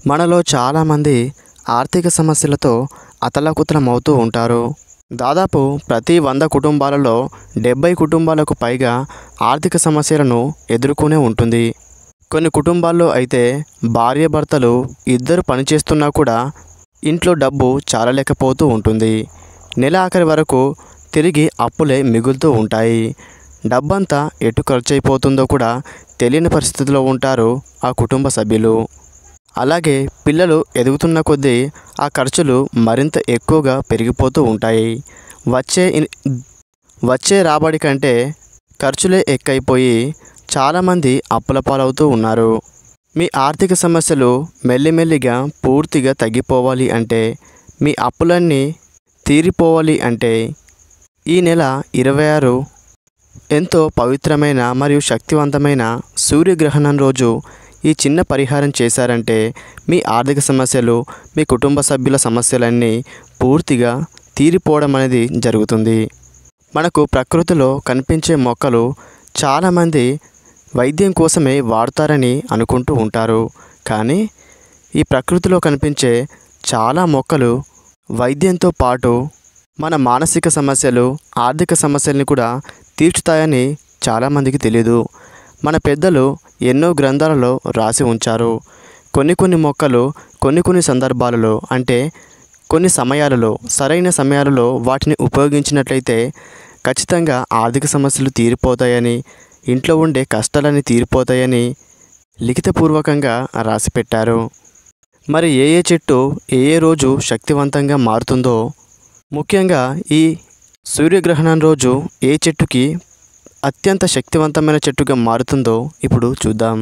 మనలో చాలామంది ఆర్థిక సమస్యలతో అతలాకుతలమవుతూ ఉంటారు దాదాపు ప్రతి వంద కుటుంబాలలో డెబ్బై కుటుంబాలకు పైగా ఆర్థిక సమస్యలను ఎదుర్కొనే ఉంటుంది కొన్ని కుటుంబాల్లో అయితే భార్యాభర్తలు ఇద్దరు పనిచేస్తున్నా కూడా ఇంట్లో డబ్బు చాలలేకపోతూ ఉంటుంది నెల ఆఖరి వరకు తిరిగి అప్పులే మిగులుతూ ఉంటాయి డబ్బంతా ఎటు ఖర్చు అయిపోతుందో కూడా తెలియని పరిస్థితిలో ఉంటారు ఆ కుటుంబ సభ్యులు అలాగే పిల్లలు ఎదుగుతున్న కొద్దీ ఆ ఖర్చులు మరింత ఎక్కువగా పెరిగిపోతూ ఉంటాయి వచ్చే ఇన్- వచ్చే రాబడి కంటే ఖర్చులే ఎక్కువైపోయి చాలామంది అప్పుల పాలవుతూ ఉన్నారు మీ ఆర్థిక సమస్యలు మెల్లిమెల్లిగా పూర్తిగా తగ్గిపోవాలి అంటే మీ అప్పులన్నీ తీరిపోవాలి అంటే ఈ నెల ఇరవై ఆరు ఎంతో పవిత్రమైన మరియు శక్తివంతమైన సూర్యగ్రహణం రోజు ఈ చిన్న పరిహారం చేశారంటే మీ ఆర్థిక సమస్యలు మీ కుటుంబ సభ్యుల సమస్యలన్నీ పూర్తిగా తీరిపోవడం అనేది జరుగుతుంది మనకు ప్రకృతిలో కనిపించే మొక్కలు చాలామంది వైద్యం కోసమే వాడతారని అనుకుంటూ ఉంటారు కానీ ఈ ప్రకృతిలో కనిపించే చాలా మొక్కలు వైద్యంతో పాటు మన మానసిక సమస్యలు ఆర్థిక సమస్యల్ని కూడా తీర్చుతాయని చాలామందికి తెలియదు మన పెద్దలు ఎన్నో గ్రంథాలలో రాసి ఉంచారు కొన్ని కొన్ని మొక్కలు కొన్ని కొన్ని సందర్భాలలో అంటే కొన్ని సమయాలలో సరైన సమయాలలో వాటిని ఉపయోగించినట్లయితే ఖచ్చితంగా ఆర్థిక సమస్యలు తీరిపోతాయని ఇంట్లో ఉండే కష్టాలన్నీ తీరిపోతాయని లిఖితపూర్వకంగా రాసిపెట్టారు మరి ఏ ఏ చెట్టు ఏ ఏ రోజు శక్తివంతంగా మారుతుందో ముఖ్యంగా ఈ సూర్యగ్రహణం రోజు ఏ చెట్టుకి అత్యంత శక్తివంతమైన చెట్టుగా మారుతుందో ఇప్పుడు చూద్దాం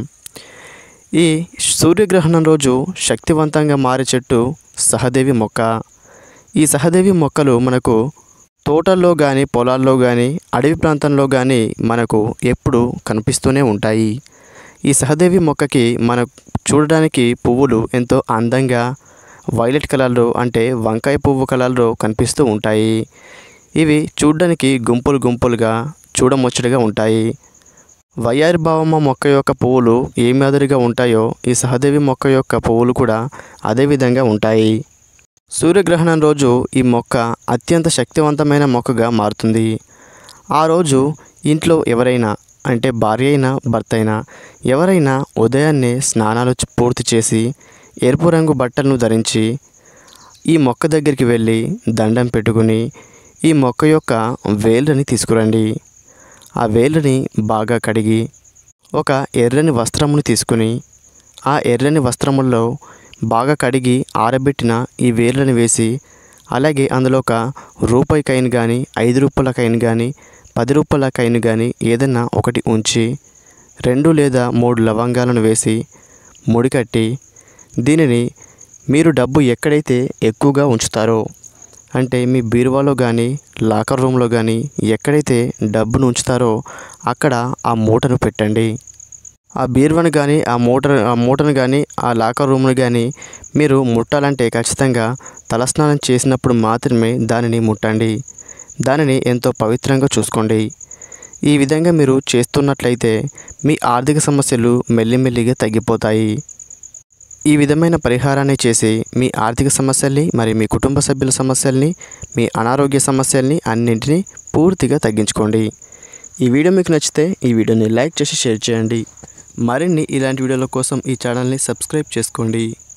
ఈ సూర్యగ్రహణం రోజు శక్తివంతంగా మారే చెట్టు సహదేవి మొక్క ఈ సహదేవి మొక్కలు మనకు తోటల్లో కానీ పొలాల్లో కానీ అడవి ప్రాంతంలో కానీ మనకు ఎప్పుడు కనిపిస్తూనే ఉంటాయి ఈ సహదేవి మొక్కకి మన చూడడానికి పువ్వులు ఎంతో అందంగా వైలెట్ కలర్లో అంటే వంకాయ పువ్వు కలర్లో కనిపిస్తూ ఉంటాయి ఇవి చూడడానికి గుంపులు గుంపులుగా చూడముచ్చటగా ఉంటాయి వయ్యారిభావమ్మ మొక్క యొక్క పువ్వులు ఏ మాదిరిగా ఉంటాయో ఈ సహదేవి మొక్క యొక్క పువ్వులు కూడా అదే విధంగా ఉంటాయి సూర్యగ్రహణం రోజు ఈ మొక్క అత్యంత శక్తివంతమైన మొక్కగా మారుతుంది ఆ రోజు ఇంట్లో ఎవరైనా అంటే భార్య అయినా భర్త అయినా ఎవరైనా ఉదయాన్నే స్నానాలు చ- పూర్తి చేసి ఎరుపు రంగు బట్టలను ధరించి ఈ మొక్క దగ్గరికి వెళ్ళి దండం పెట్టుకుని ఈ మొక్క యొక్క వేళ్ళని తీసుకురండి ఆ వేళ్ళని బాగా కడిగి ఒక ఎర్రని వస్త్రమును తీసుకుని ఆ ఎర్రని వస్త్రముల్లో బాగా కడిగి ఆరబెట్టిన ఈ వేర్లను వేసి అలాగే అందులో ఒక రూపాయి కైన్ కానీ ఐదు రూపాయల కైన్ కానీ పది రూపాయల కైన్ కానీ ఏదన్నా ఒకటి ఉంచి రెండు లేదా మూడు లవంగాలను వేసి ముడికట్టి దీనిని మీరు డబ్బు ఎక్కడైతే ఎక్కువగా ఉంచుతారో అంటే మీ బీరువాలో కానీ లాకర్ రూమ్లో కానీ ఎక్కడైతే డబ్బును ఉంచుతారో అక్కడ ఆ మూటను పెట్టండి ఆ బీరువాను కానీ ఆ మూట ఆ మూటను కానీ ఆ లాకర్ రూమ్ను కానీ మీరు ముట్టాలంటే ఖచ్చితంగా తలస్నానం చేసినప్పుడు మాత్రమే దానిని ముట్టండి దానిని ఎంతో పవిత్రంగా చూసుకోండి ఈ విధంగా మీరు చేస్తున్నట్లయితే మీ ఆర్థిక సమస్యలు మెల్లిమెల్లిగా తగ్గిపోతాయి ఈ విధమైన పరిహారాన్ని చేసి మీ ఆర్థిక సమస్యల్ని మరి మీ కుటుంబ సభ్యుల సమస్యల్ని మీ అనారోగ్య సమస్యల్ని అన్నింటినీ పూర్తిగా తగ్గించుకోండి ఈ వీడియో మీకు నచ్చితే ఈ వీడియోని లైక్ చేసి షేర్ చేయండి మరిన్ని ఇలాంటి వీడియోల కోసం ఈ ఛానల్ని సబ్స్క్రైబ్ చేసుకోండి